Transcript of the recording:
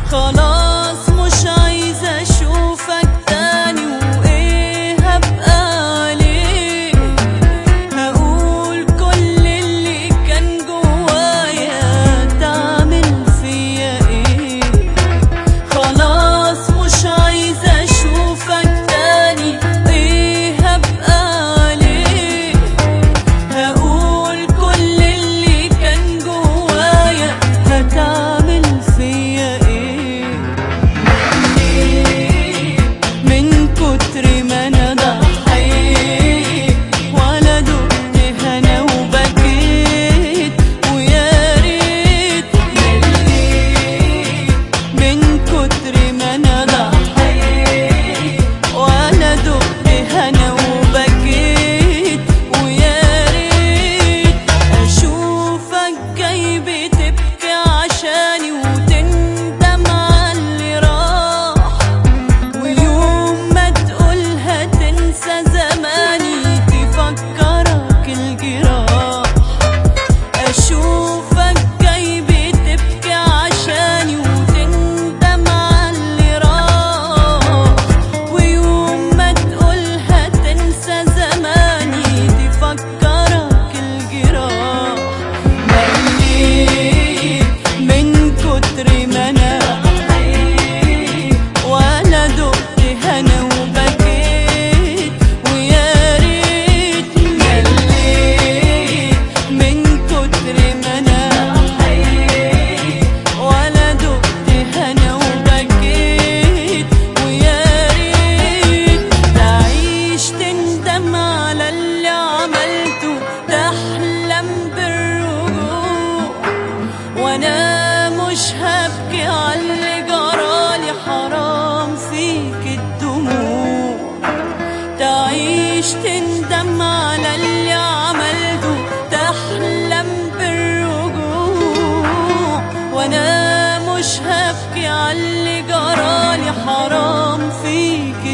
خلاص مش عايزة اشوفك تاني وايه هبقى عليه هقول كل اللي كان جوايا تعمل فيا ايه خلاص مش عايزة اشوفك تاني ايه هبقى عليه هقول كل اللي كان جوايا هتعمل فيا ايه من كتر ما انا ضحيت ولا دقت هنا وبكيت ويا ريت من كتر ما انا ضحيت ولا دقت هنا وبكيت ويا ريت اشوفك جاي بتبكي عشاني وتندم على اللي راح ويوم ما تقولها تنسى زماني تفكرك الجراح اشوفك جاي بتبكي عشاني وتندم على اللي راح ويوم ما تقولها تنسى زماني تفكرك الجراح مليت من كتر ما انا ولا دقت هنا وبكيت ويا ريت مليت من كتر ما انا ولا دقت هنا وبكيت ويا ريت تعيش تندم على اللي عملته تحلم بالرجوع وانا مش هبكي على اللي جرالي حرام فيك الدموع تعيش تندم على اللي عملته تحلم بالرجوع وانا مش هبكي على اللي جرالي حرام فيك